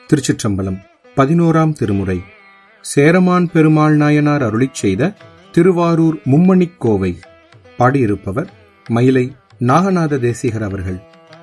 திருச்சிற்றம்பலம் பதினோராம் திருமுறை சேரமான் பெருமாள் நாயனார் அருளிச் செய்த திருவாரூர் மும்மணிக் கோவை பாடியிருப்பவர் மயிலை நாகநாத தேசிகர் அவர்கள்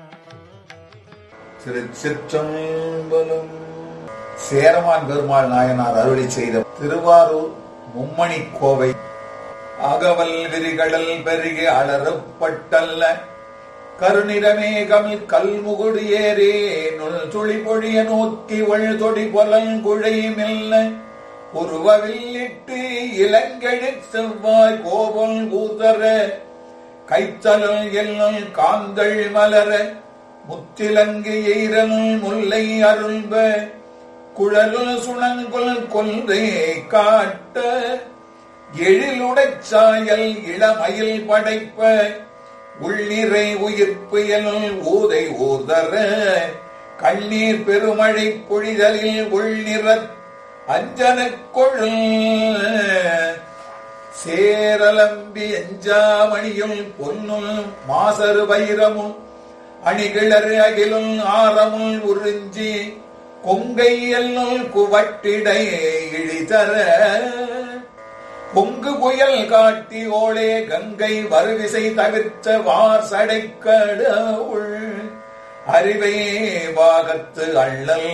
திருச்சிற்றம்பலம் சேரமான் பெருமாள் நாயனார் அருளி செய்த திருவாரூர் மும்மணி கோவை அகவல் விரிகடல் பெருகி அலறுப்பட்டல்ல கருநிறமேகம் கல்முகுடு ஏறே நுள் துளி பொழிய நோக்கி ஒள் தொடி பொலங்குழை மெல்ல உருவவில்லிட்டு இளங்கெழு செவ்வாய் கோபல் ஊதர கைத்தலல் எல்லல் காந்தள் மலர முத்திலங்கு எயிரனுள் முல்லை அருள்ப குழலுள் சுணங்குல் கொன்றை காட்ட எழிலுடைச் சாயல் இளமயில் படைப்ப உள்ளிறை உயிர்ப்பு எனுள் ஊதை ஊதர கண்ணீர் பெருமழை பொழிதலில் உள்நிற அஞ்சனக் கொழும் சேரலம்பி எஞ்சாமணியும் பொன்னும் மாசரு வைரமும் அணிகிளறு அகிலும் ஆரமும் உறிஞ்சி கொங்கை எல்லுள் குவட்டிடை இழிதர பொங்கு புயல் காட்டி ஓளே கங்கை வருவிசை தவிர்த்த வார் சடைக்கடவுள் அறிவே பாகத்து அள்ளல்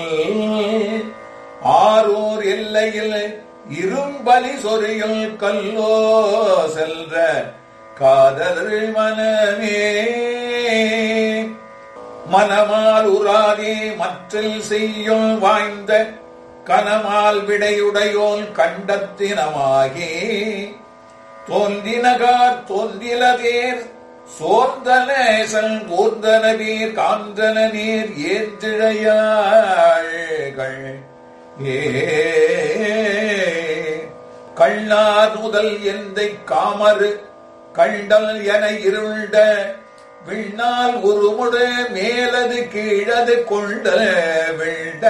ஆரூர் எல்லையில் இரும்பலி சொறியுள் கல்லோ செல்ற காதல் மனமே மனமால் உராதே மற்றில் செய்யும் வாய்ந்த கனமால் விடையுடையோன் கண்டத்தினமாகி தோன்றினகார் தோன்றிலதேர் சோர்ந்தனேசன் ஊர்ந்தன நீர் காந்தன நீர் ஏந்திழையாள்கள் ஏ கண்ணார் முதல் எந்தை காமரு கண்டல் என இருண்ட விண்ணால் உருமுடு மேலது கீழது கொண்ட விண்ட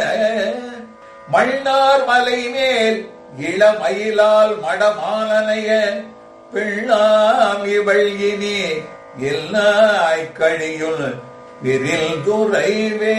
மண்ணார் மலை மேல் இளமயிலால் மடமாலனைய பிள்ளாம் இவள் இனி எல்லாய் கழியுள் விரில் துறைவே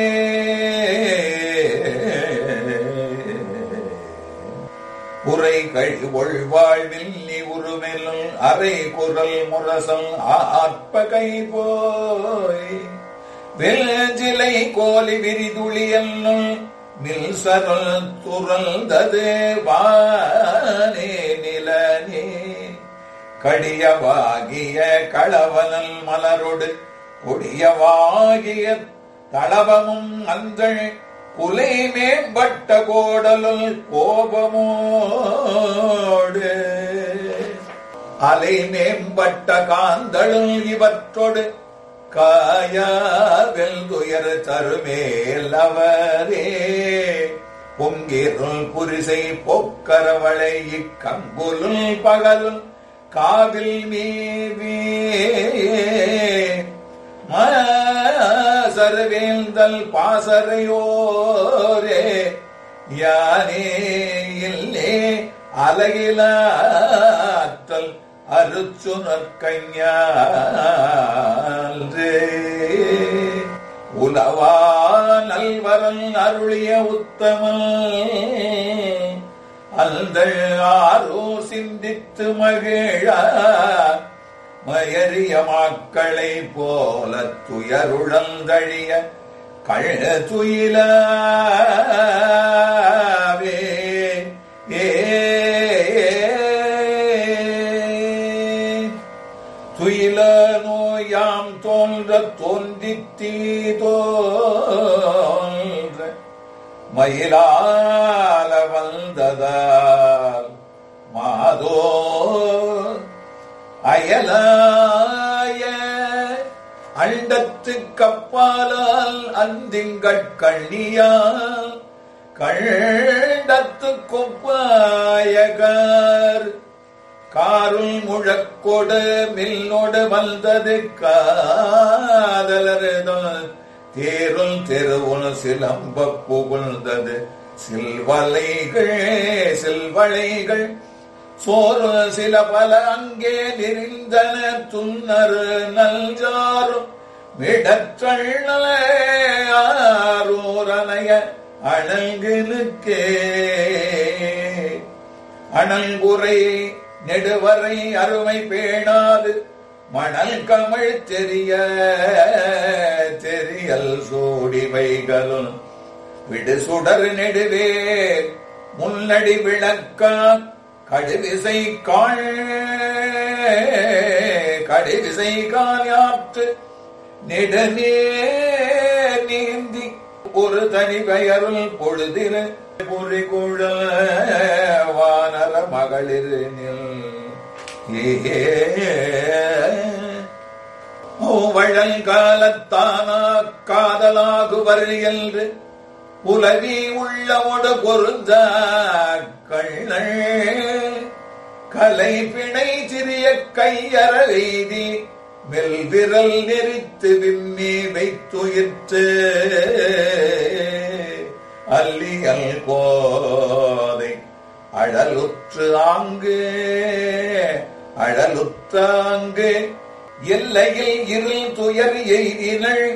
உரை கழி ஒழ்வாழ்வில் நீ உருமெல்லும் அரை குரல் முரசல் ஆற்ப கை போய் வெள்சிலை கோலி விரிதுளி என்னும் மில் சரல் துறந்தது வானே நிலனே கடியவாகிய களவனல் மலரொடு கொடியவாகிய தளவமும் அந்தள் குலை மேம்பட்ட கோடலுள் கோபமோடு அலை மேம்பட்ட காந்தளும் இவற்றோடு காயாவில் துயர் தருமேல் அவரே பொங்கிருள் புரிசை பொக்கரவளை இக்கங்குலுள் பகலுள் காவில் மீவே சரவேந்தல் பாசறையோரே யானே இல்லே அலகிலாற்றல் அருச்சுனற்கைஞான்றே உலவா நல்வரன் அருளிய உத்தமல் அந்த ஆரோ சிந்தித்து மகிழ மயறிய மாக்களை போல துயருழந்தழிய கழ துயிலாவே ஏ துயில நோயாம் தோன்ற தோன்றித் தீதோன்ற மயிலால வந்ததால் மாதோ அயலாய அண்டத்து கப்பாலால் அந்திங்கட்கண்ணியால் கண்டத்து கொப்பாயகர் காருள் முழக்கொடு மில்லோடு வந்தது காதலருதல் தேருள் தெருவுள் சிலம்ப புகழ்ந்தது சில்வலைகள் சில்வளைகள் சோறு சில பல அங்கே நெறிந்தன துன்னரு நல்ஜாரும் விடற்றள்ளூரனைய அணல்களுக்கே அணங்குறை நெடுவரை அருமை பேணாது மணல் கமழ் தெரிய தெரியல் சூடி வைகளும் விடு சுடர் நெடுவே முன்னடி விளக்கான் கடுவிசை காள் கடுவிசை காயாற்று நெடுநே நீந்தி ஒரு தனி பெயருள் பொழுதிரு பொறிகுழல் வானர மகளிர் ஏ வழல் காலத்தானா காதலாகுவர் என்று உலவி உள்ளவோடு பொருந்த கண்ணள் கலை பிணை சிறிய கையற எய்தி மெல் விரல் நெறித்து விம்மி வைத்துயிர்த்து அல்லியல் கோதை அழலுற்று ஆங்கு அழலுத்தாங்கு எல்லையில் இருள் துயர் எய்தினள்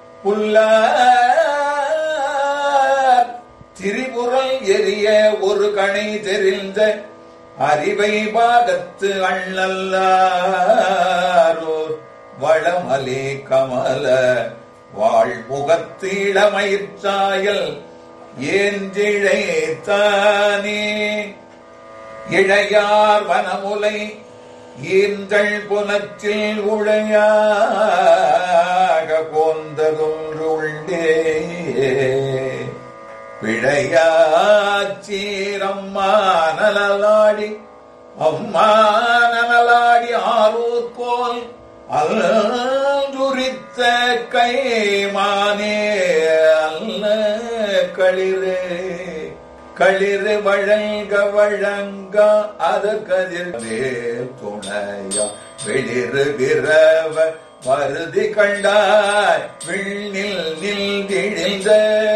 புல்லார் திரிபுரல் எரிய ஒரு கணை தெரிந்த அறிவை பாகத்து அண்ணல்லாரோர் வளமலே கமல வாழ்முகத்து இளமயிற்றாயல் ஏந்திழைத்தானே இழையார் வனமுலை ஈந்தள் புலத்தில் உழையாக போந்ததொன்று உள்ளே பிழையாச்சீரம்மா நலலாடி அம்மா நலலாடி ஆரூர் போல் அல்துரித்த கைமானே அல்ல களிறு களிறு வழங்க வழங்க அது கதிர் துணையா வெளிறு விரவ மருதி கண்டாய் விண்ணில் நில்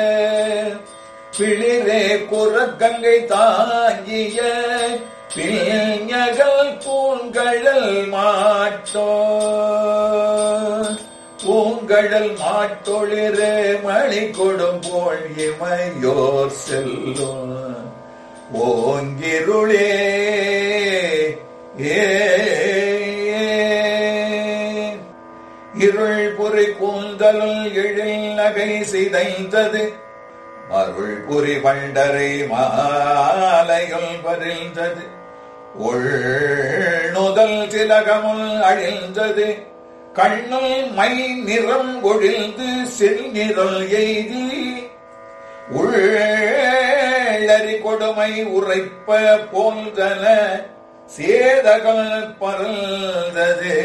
பிளிரே குரக்கங்கை தாங்கிய பிள்ஞகள் பூங்கழல் மாட்டோ பூங்கழல் மாட்டொளிரே மணி கொடும் போல் இமையோர் செல்லும் ஓங்கிருளே ஏ இருள் பொறி கூந்தலுள் எழில் நகை சிதைந்தது அருள் புரி பண்டரை மாலையுள் பரிந்தது உள்நுதல் திலகமுள் அழிந்தது கண்ணுள் மை நிறம் ஒழிந்து செந்நிரல் எய்தி உள்ளறி கொடுமை உரைப்ப போல்தன சேதகள் பரந்ததே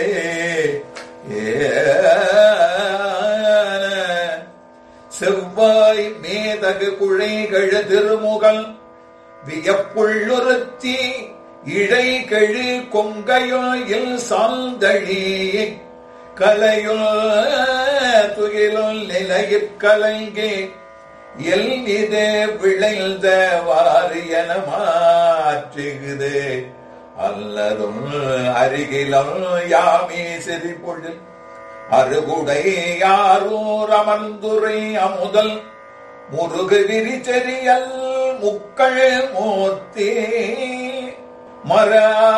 செவ்வாய் மேதகு குழைகழ திருமுகல் வியப்புள்ளுறுத்தி இழை கெழு கொங்கையில் சாந்தழி கலையுள் துகிலுள் நிலையிற் கலங்கி எல் இது விளைந்த வாரியன மாற்றுகுது அல்லதும் அருகிலும் யாமே செறிப்பொழில் அருகுடை யாரூர் அமர்ந்துரை அமுதல் முருகு விரிச்செறியல் முக்கள் மூர்த்தி மர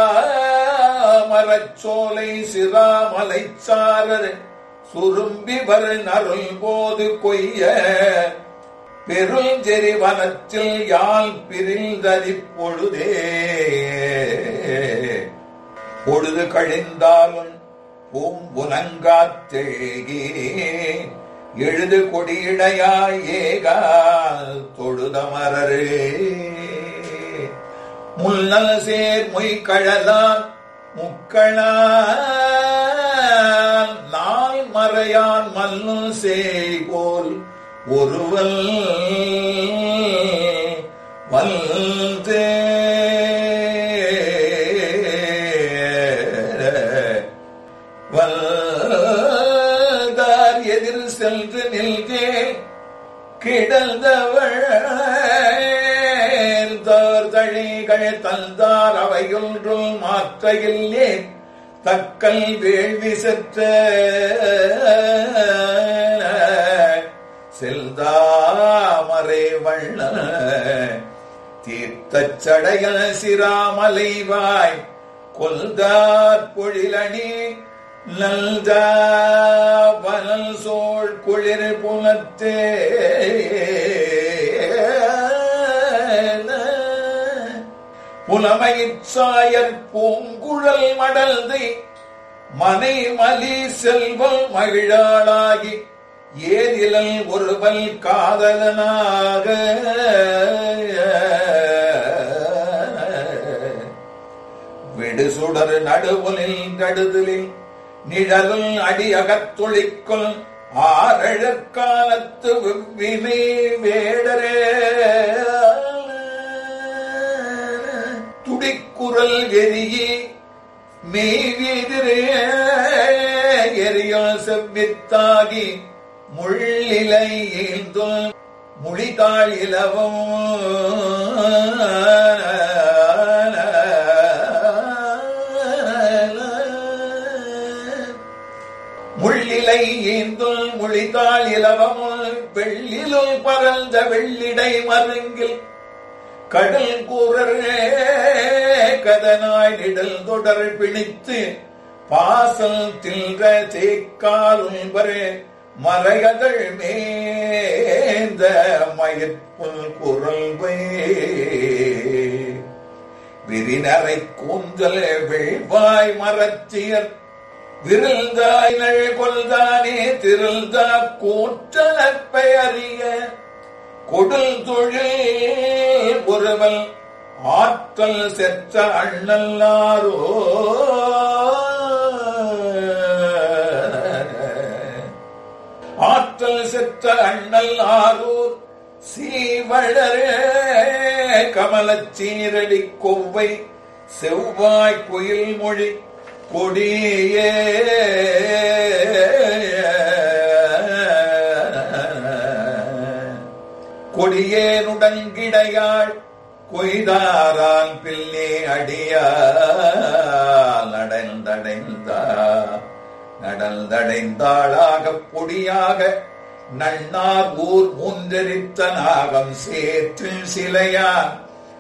மரச்சோலை சிராமலை சாரர் சுரும்பி வரு நருள் போது கொய்ய பெருஞ்செறி வனத்தில் யாழ் பிரிந்தறி பொழுதே பொழுது கழிந்தாலும் பூம்புலங்காத்தெழுகி எழுது கொடியிடையாய் ஏகால் தொழுதமரரே முன்னல் சேர் மொய்கழலான் முக்களான் நாள் மறையான் மல்லுள் சேய் போல் ஒருவல் வல்தே வல்தார் எதிர் சென்று நில்கே கிடந்தவள் தார் தழிகள் தந்தார் அவையொன்றும் மாற்றையில்லே தக்கல் வேள்வி செற்ற செல்தா தாமரை வள்ள தீர்த்தச் சடையல் சிராமலைவாய் கொல்தார் பொழிலணி நல்தா வனல் சோழ் குளிர் புலத்தே புலமைச்சாயர் பூங்குழல் மடல்தை மனை மலி செல்வம் மகிழாளாகி ஏதிலல் ஒருவல் காதலனாக விடுசுடர் நடுவுலில் நடுதலில் நிழலுள் அடி அகத்துளிக்குள் ஆரழற்காலத்து வினை வேடரே துடிக்குரல் எரியே மெய்வீதிரே எரியால் செவ்வித்தாகி முள்ளிலை ஏந்தும் முழிதாள் இலவம் முள்ளிலை ஏந்தும் முழிதாள் இலவம் வெள்ளிலுள் பரந்த வெள்ளிடை மருங்கில் கடல் கூறரே கதனாய் நிடல் தொடர் பிணித்து பாசல் தில்ற தேக்காலும்பரே மறையதழ் மேந்த மயிர்ப்புல் குரல்வே விரிநரை கூந்தல் வெள்வாய் மரத்தியர் விருந்தாய் நழ் கொல்தானே திருந்தா கூற்றலப்பை அறிய கொடல் தொழில் ஒருவல் ஆற்றல் செற்ற அண்ணல்லாரோ ஆற்றல் செற்ற அண்ணல் ஆரூர் சீவழரே கமலச் சீரடி கொவ்வை செவ்வாய் குயில் மொழி கொடியே கொடியேனுடங்கிடையாள் கொய்தாரால் பிள்ளே அடியால் நடந்தடைந்தா நடந்தடைந்தாளாகப் பொடியாக நன்னார் ஊர் மூன்றெரித்த நாகம் சேற்றில் சிலையான்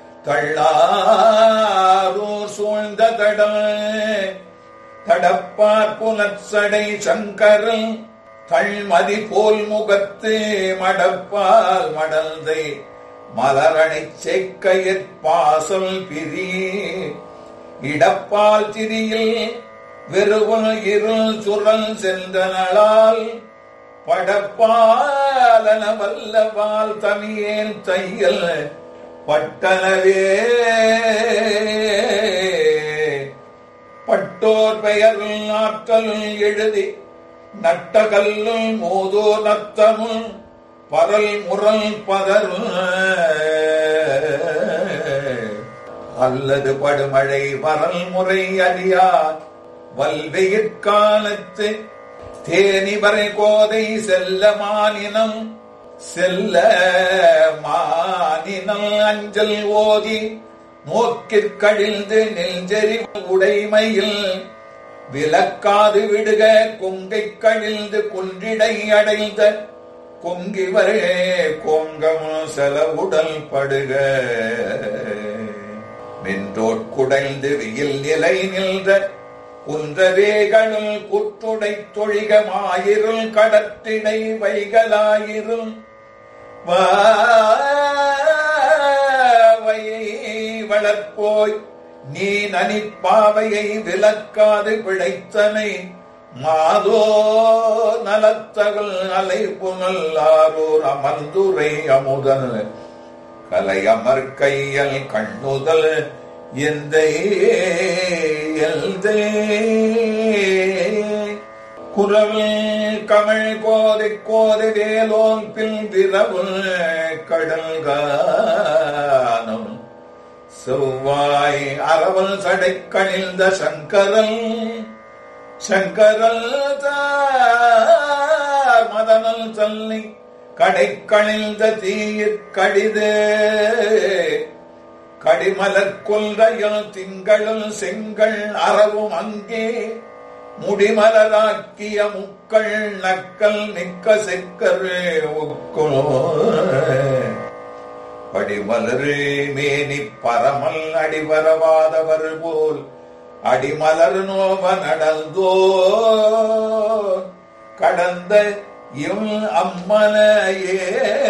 தள்ளாரூர் சூழ்ந்த தடம் தடப்பார் புலச்சடை சங்கரல் தள்மதி போல் முகத்து மடப்பால் மடல்தை மலரணைச் செக்கையற் பாசல் பிரி இடப்பால் திரியில் வெறுவல் இருள் சுரல் சென்றனளால் படப்பாலன வல்லவால் தமியேன் தையல் பட்டனவே பட்டோர் பெயரில் ஆற்றலுள் எழுதி நட்டகல்லுள் மோதோ நத்தமும் பரல் முரல் பதரும் அல்லது படுமழை வரல் முறை அறியார் வல்வெயிற்காலத்து தேனிவரை கோதை செல்ல மானினம் செல்ல மானினம் அஞ்சல் ஓதி நோக்கிற்கழிந்து நெஞ்செறி உடைமையில் விலக்காது விடுக கொங்கை கழிந்து குன்றிடை அடைந்த கொங்கிவரே கொங்கமும் செலவுடல் படுக மென்றோட்குடைந்து வெயில் நிலை நின்ற குன்றவேகளுள் குற்றுடை தொழிக மாயிருள் கடற்றிடை வைகளாயிருள் வாவையை வளர்ப்போய் நீ நனிப்பாவையை விலக்காது பிழைத்தனை மாதோ நலத்தகள் அலை புனல்லாரோர் அமர்ந்துரை அமுதன் கலை அமர் கையல் கண்ணுதல் எந்த எல்தே குரவில் கமிழ் கோதை கோதை வேலோன் பில் விரவுள் கடல் கானம் செவ்வாய் அரவல் சடை கணிழ்ந்த சங்கரல் சங்கரல் தார் மதனல் தல்லை கடை கணிழ்ந்த தீயிற் கடிது கடிமலர் கொல்றையில் திங்களுள் செங்கல் அறவும் அங்கே முடிமலராக்கிய முக்கள் நக்கல் மிக்க செக்கரு உக்குள் படிமலரு மேனி பரமல் அடிவரவாதவர் போல் அடிமலர் நோவ நடந்தோ கடந்த இம் அம்மனையே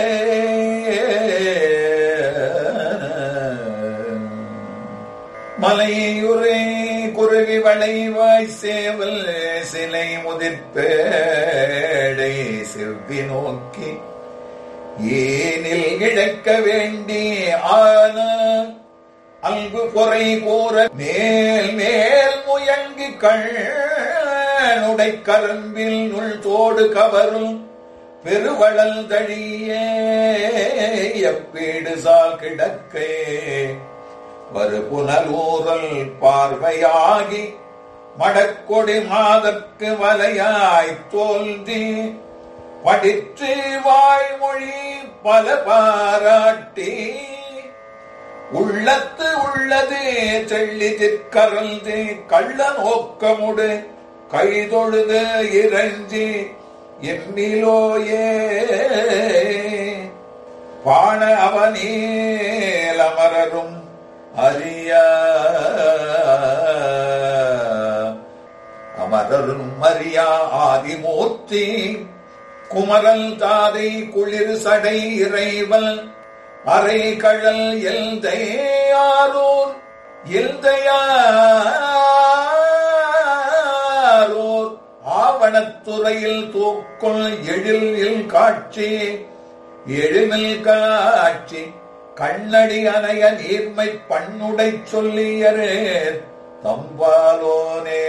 மலையுரே குருவி வளைவாய் சேவல் சிலை முதிர்பேடை செவ்வி நோக்கி ஏனில் இழக்க வேண்டி ஆன அங்கு பொறை கூற மேல் மேல் முயங்கி கண்ணுடை கரும்பில் நுள் தோடு கவரும் பெருவளல் தழிய எப்பீடு சால் கிடக்கே வரு புனலூரல் பார்வையாகி மடக்கொடி மாதற்கு வலையாய் தோன்றி படித்து வாய்மொழி பல பாராட்டி உள்ளத்து உள்ளது செள்ளி திற்கரந்து கள்ள நோக்கமுடு கைதொழுது இறைஞ்சி எம்மிலோயே பாண அவனேல் அமரரும் அறிய அமரரும் அறியா ஆதிமூர்த்தி குமரல் தாதை குளிர் சடை இறைவல் அரை கழல் எல்தையாரூர் எல்தையாரோர் ஆவணத்துறையில் தூக்குள் எழில் இல் காட்சி எழுமில் காட்சி கண்ணடி அணைய நீர்மை பண்ணுடை சொல்லியரே தம்பாலோனே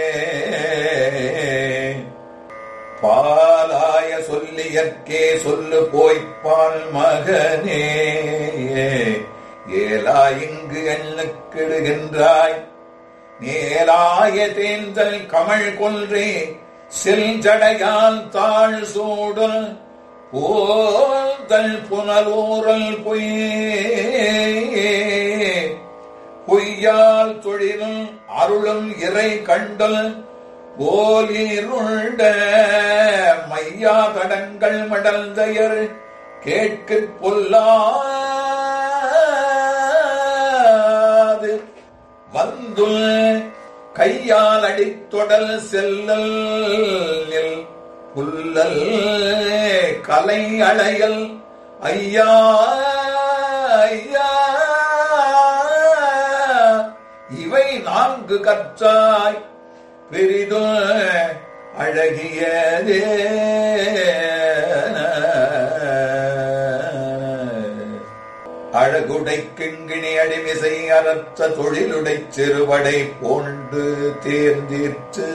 பாலாய சொல்லியற்கே சொல்லு போய்ப்பால் மகனே ஏலா இங்கு எண்ணுக்கிடுகின்றாய் நேலாய தேந்தல் கமழ் கொன்றே செல்ஜடையால் தாழ் சூடல் போதல் புனலூரல் பொய்யே பொய்யால் தொழிலும் அருளும் இறை கண்டல் போலிருண்ட மையா தடங்கள் மடல்தயர் கேட்கப் பொல்லாது வந்துள் கையால் அடித்தொடல் செல்லல் புல்லல் கலை அளையல் ஐயா ஐயா இவை நான்கு கற்றாய் பெரிதும் அழகியதே அழகுடை கிங்கிணி அடிமிசை அறற்ற தொழிலுடை சிறுவடை போன்று தேர்ந்தீர்த்து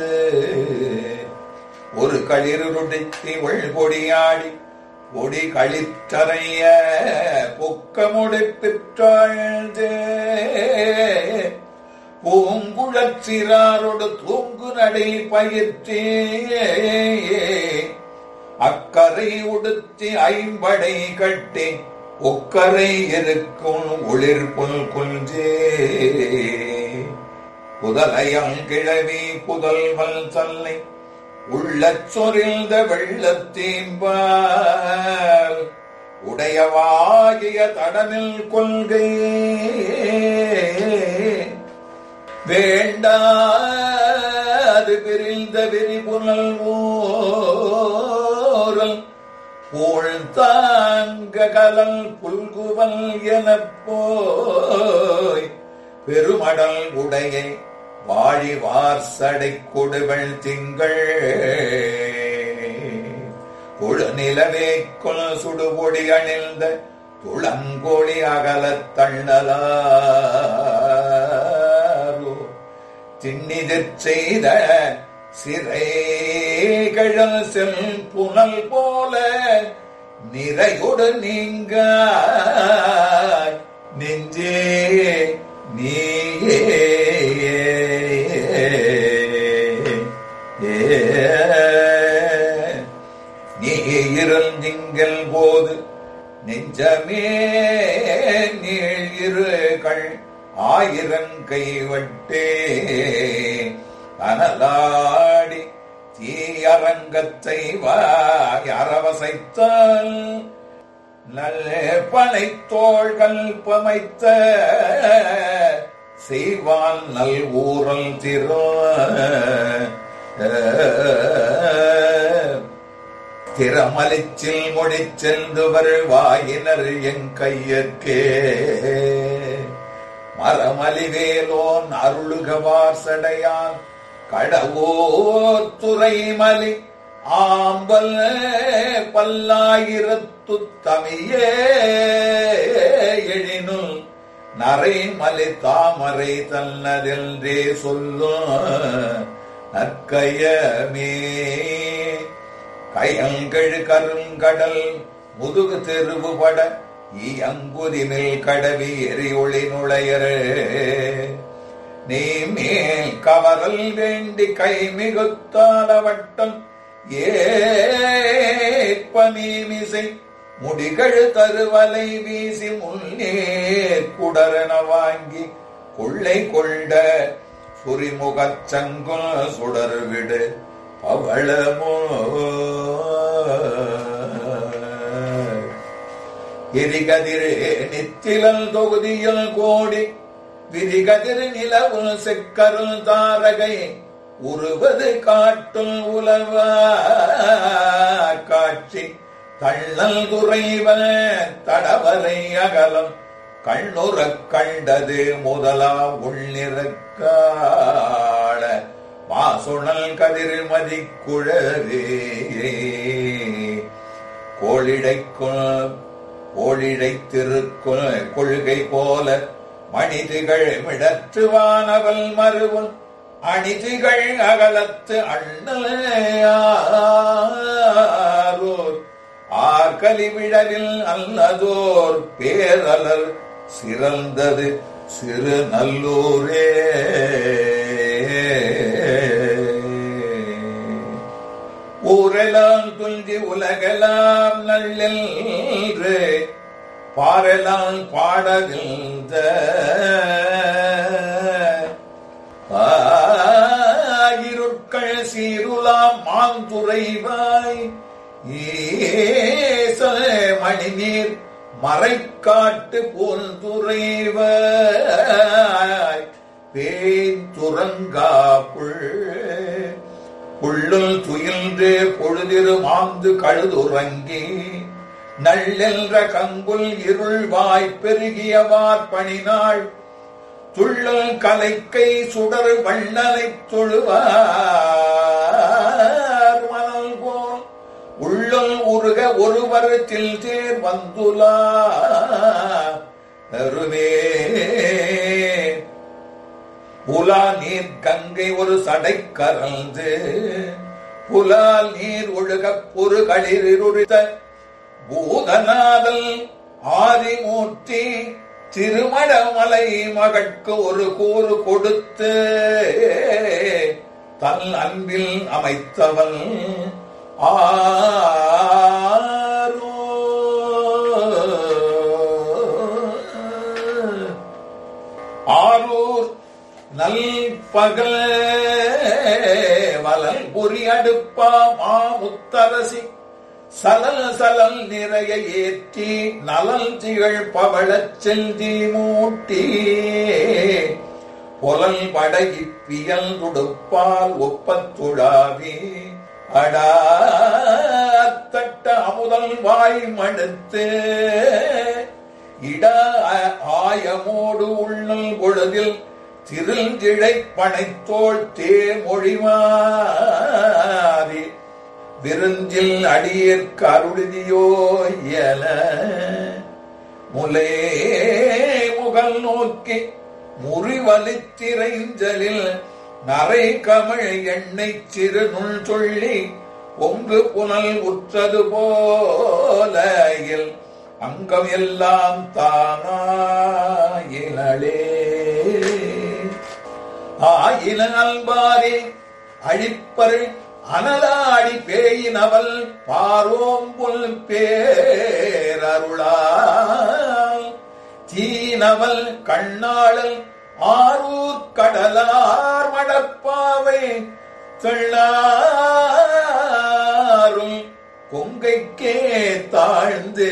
ஒரு களிருடைத்தி ஒழ்பொடியாடி பொடி களித்தரைய பொக்கமுடை பெற்றாழ்ந்தே பூங்குழற்சிறாரோடு தூங்கு நடை பயிற்றே அக்கரை உடுத்தி ஐம்படை கட்டி ஒக்கரை இருக்கும் ஒளிர் புல் குஞ்சே புதலையால் கிழவி புதல்வல் தல்லை உள்ளச் சொரிந்த வெள்ளத்தீம்பால் உடையவாகிய தடமில் கொள்கை வேண்டாது விரிந்த விரிபுனல் ஊரல் போல் தாங்க கலல் புல்குவல் எனப் போய் பெருமடல் உடையை வாழி வார்சடை கொடுவள் திங்கள் கொழு நிலவே கொல் சுடுபொடி அணிந்த துளங்கொழி அகலத் தள்ளலாரோ திண்ணிதிற் செய்த சிறைகழல் செல் புனல் போல நிறையொடு நீங்க நெஞ்சே நீயே நீ இருந்திங்கள் போது நெஞ்சமே நீள் இருகள் ஆயிரம் கைவட்டே அனலாடி தீயரங்கத்தை வாய் அரவசைத்தால் நல்ல பனைத்தோள்கள் பமைத்த செய்வான் நல் ஊரல் திரு திறமலிச்சில் முடிச்செல்துவர் வாயினர் என் கையற்கே மரமலிவேலோன் அருளுகவார் சடையான் கடவோர் துறைமலி ஆம்பல் பல்லாயிரத்து தமியே எழினுள் நரைமலை தாமரை தன்னதென்றே சொல்லும் நற்கையமே கயங்கழு கருங்கடல் முதுகு தெருவுபட இயங்குதினில் கடவி எரி ஒளி நுழையரே நீ மேல் கவரல் வேண்டி கை மிகுத்தாலவட்டம் ஏற்பமீமிசை முடிகள் தருவலை வீசி முன்னேற் குடரன வாங்கி கொள்ளை கொண்ட சுரிமுகச் சங்குல் சுடர் விடு பவளமோ எரிகதிரே நித்திலல் தொகுதியில் கோடி விரிகதிர் நிலவுள் செக்கருள் தாரகை உருவது காட்டும் உலவ காட்சி தள்ளல் குறைவ தடவரை அகலம் கண்ணுறக் கண்டது முதலா உள்ளிறக்காள மாசுணல் கதிர்மதி குழவே கோழிடைக்குள் கோழிடை திருக்குள் கொள்கை போல மணிதிகள் மிடற்றுவானவள் மறுவன் அணிதிகள் அகலத்து அண்ணலையாரோர் ஆர்கலி விழவில் அல்லதோர் பேரலர் சிறந்தது சிறு நல்லூரே ஊரெல்லாம் துஞ்சி உலகெல்லாம் நல்லென்று பாரெல்லாம் பாடகின்ற ஆயிருட்கள் சீருலாம் மாந்துரைவாய் ஈச மணிநீர் மறைக்காட்டு போன்துறைவாய் பேந்துறங்கா புள் புள்ளுல் துயின்று பொழுதிரு மாந்து கழுதுறங்கி நள்ளென்ற கங்குல் இருள் வாய் பெருகியவார் பணினாள் துள்ளல் கலைக்கை சுடர் வண்ணனைத் தொழுவார் மணல் போல் உள்ளல் உருக ஒருவர் தில் தேர் வந்துலா அருவே புலா நீர் கங்கை ஒரு சடை கரந்து புலால் நீர் ஒழுக பொறு களிருத்த பூதநாதல் ஆதிமூர்த்தி திருமணமலை மகட்கு ஒரு கூறு கொடுத்து தன் அன்பில் அமைத்தவன் ஆரோ ஆரூர் நல் பகல் வலல் பொறி அடுப்பா மாமுத்தரசி சலல் சலல் நிறைய ஏற்றி நலல் திகழ் பவளச் செல்தி மூட்டி புலல் படகிப்பியல் துடுப்பால் ஒப்பத்துழாவி அடாத்தட்ட அமுதல் வாய் மடுத்து இட ஆயமோடு உள்ளல் பொழுதில் திருஞ்சிழை பனைத்தோள் தேமொழிமாறி விருந்தில் அடியேற்கு அருளிதியோ எல முலே முகல் நோக்கி முறிவலித்திரைஞ்சலில் நரை கமழ் எண்ணெய் சிறு நுள் சொல்லி பொங்கு புனல் உற்றது போல இல் அங்கம் எல்லாம் தானாயினளே ஆயின அல்பாரே அழிப்பரு அனலாடி பேயினவள் பாரோம்புல் பேரருளால் தீனவள் கண்ணாளல் ஆரூர் கடலார் மடப்பாவை தள்ளாரும் கொங்கைக்கே தாழ்ந்து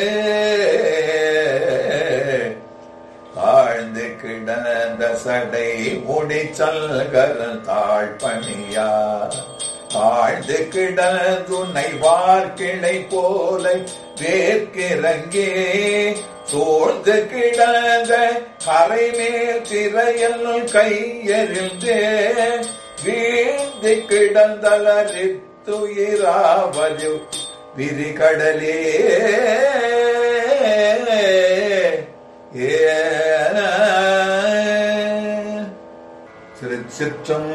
தாழ்ந்து கிடந்த சடை முடிச்சல்கர் தாழ்பணியா தாழ்ந்து கிடந்துனை வார்கிளை போல வேர்க்கிறங்கே சோழ்ந்து கிடந்த கரை மேல் திரையல் கையெறிந்து வீழ்ந்து கிடந்தலரித்துயிராவது விரிகடலே ஏ திருச்சிற்றம்பலம்